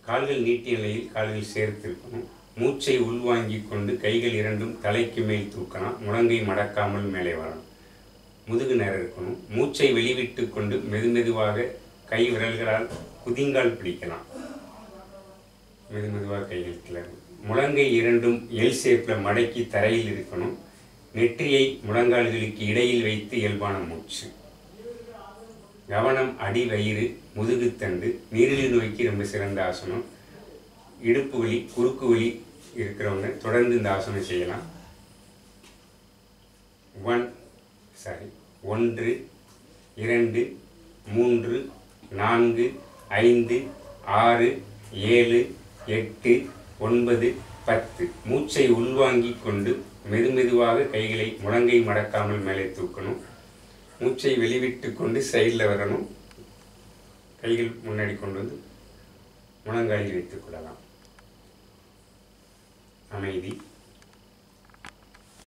கால்கள் நீட்டிய நிலையில் கால்கள் சேர்த்திருக்கணும் மூச்சை உள்வாங்கிக் கொண்டு கைகள் இரண்டும் தலைக்கு மேல் தூக்கலாம் முழங்கை மடக்காமல் மேலே வரணும் முதுகு நேரம் இருக்கணும் மூச்சை வெளிவிட்டு கொண்டு மெதுமெதுவாக கை விரல்களால் குதிங்கால் பிடிக்கலாம் மெதுமெதுவாக கைகள் கிளறும் முழங்கை இரண்டும் எல் ஷேப்பில் மடக்கி தரையில் இருக்கணும் நெற்றியை முழங்கால்களுக்கு இடையில் வைத்து இயல்பான மூச்சு கவனம் அடி வயிறு முதுகுத்தண்டு நீரிழிவு நோய்க்கு ரொம்ப சிறந்த ஆசனம் இடுப்பு வலி குறுக்கு வலி இருக்கிறவங்க தொடர்ந்து இந்த ஆசனம் செய்யலாம் ஒன் சாரி ஒன்று இரண்டு மூன்று நான்கு ஐந்து ஆறு ஏழு எட்டு ஒன்பது பத்து மூச்சை உள்வாங்கிக் கொண்டு மெதுமெதுவாக கைகளை முழங்கை மடக்காமல் மேலே தூக்கணும் மூச்சை வெளிவிட்டு கொண்டு சைடில் வரணும் கைகள் முன்னாடி கொண்டு வந்து முழங்காலில் வைத்துக் கொள்ளலாம் அமைதி